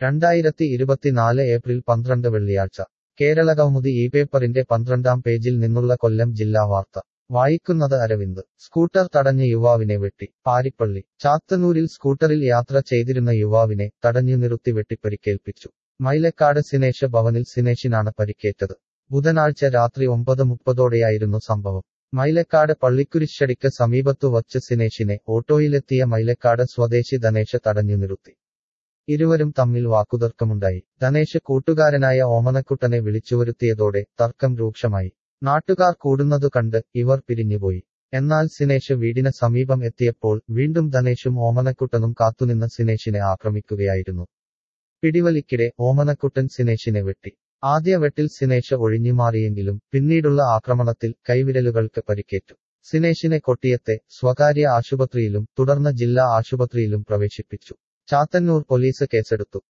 രണ്ടായിരത്തി ഇരുപത്തിനാല് ഏപ്രിൽ പന്ത്രണ്ട് വെള്ളിയാഴ്ച കേരളകൗമുദി ഈ പേപ്പറിന്റെ പന്ത്രണ്ടാം പേജിൽ നിന്നുള്ള കൊല്ലം ജില്ലാ വാർത്ത വായിക്കുന്നത് അരവിന്ദ് സ്കൂട്ടർ തടഞ്ഞ് യുവാവിനെ വെട്ടി പാരിപ്പള്ളി ചാത്തന്നൂരിൽ സ്കൂട്ടറിൽ യാത്ര ചെയ്തിരുന്ന യുവാവിനെ തടഞ്ഞു നിർത്തി വെട്ടിപ്പരിക്കേൽപ്പിച്ചു മൈലക്കാട് സിനേഷ് ഭവനിൽ സിനേഷിനാണ് പരിക്കേറ്റത് ബുധനാഴ്ച രാത്രി ഒമ്പത് മുപ്പതോടെയായിരുന്നു സംഭവം മൈലക്കാട് പള്ളിക്കുരിശടിക്ക് സമീപത്തു വച്ച് സിനേഷിനെ ഓട്ടോയിലെത്തിയ മൈലക്കാട് സ്വദേശി ധനേഷ് തടഞ്ഞു നിർത്തി ഇരുവരും തമ്മിൽ വാക്കുതർക്കമുണ്ടായി ധനേഷ് കൂട്ടുകാരനായ ഓമനക്കുട്ടനെ വിളിച്ചുവരുത്തിയതോടെ തർക്കം രൂക്ഷമായി നാട്ടുകാർ കൂടുന്നതു കണ്ട് ഇവർ പിരിഞ്ഞുപോയി എന്നാൽ സിനേഷ് വീടിന് സമീപം എത്തിയപ്പോൾ വീണ്ടും ധനേഷും ഓമനക്കുട്ടനും കാത്തുനിന്ന് സിനേഷിനെ ആക്രമിക്കുകയായിരുന്നു പിടിവലിക്കിടെ ഓമനക്കുട്ടൻ സിനേഷിനെ വെട്ടി ആദ്യ വെട്ടിൽ സിനേഷ് ഒഴിഞ്ഞുമാറിയെങ്കിലും പിന്നീടുള്ള ആക്രമണത്തിൽ കൈവിരലുകൾക്ക് പരിക്കേറ്റു സിനേഷിനെ കൊട്ടിയത്തെ സ്വകാര്യ ആശുപത്രിയിലും തുടർന്ന് ജില്ലാ ആശുപത്രിയിലും പ്രവേശിപ്പിച്ചു ചാത്തന്നൂർ പോലീസ് കേസെടുത്തു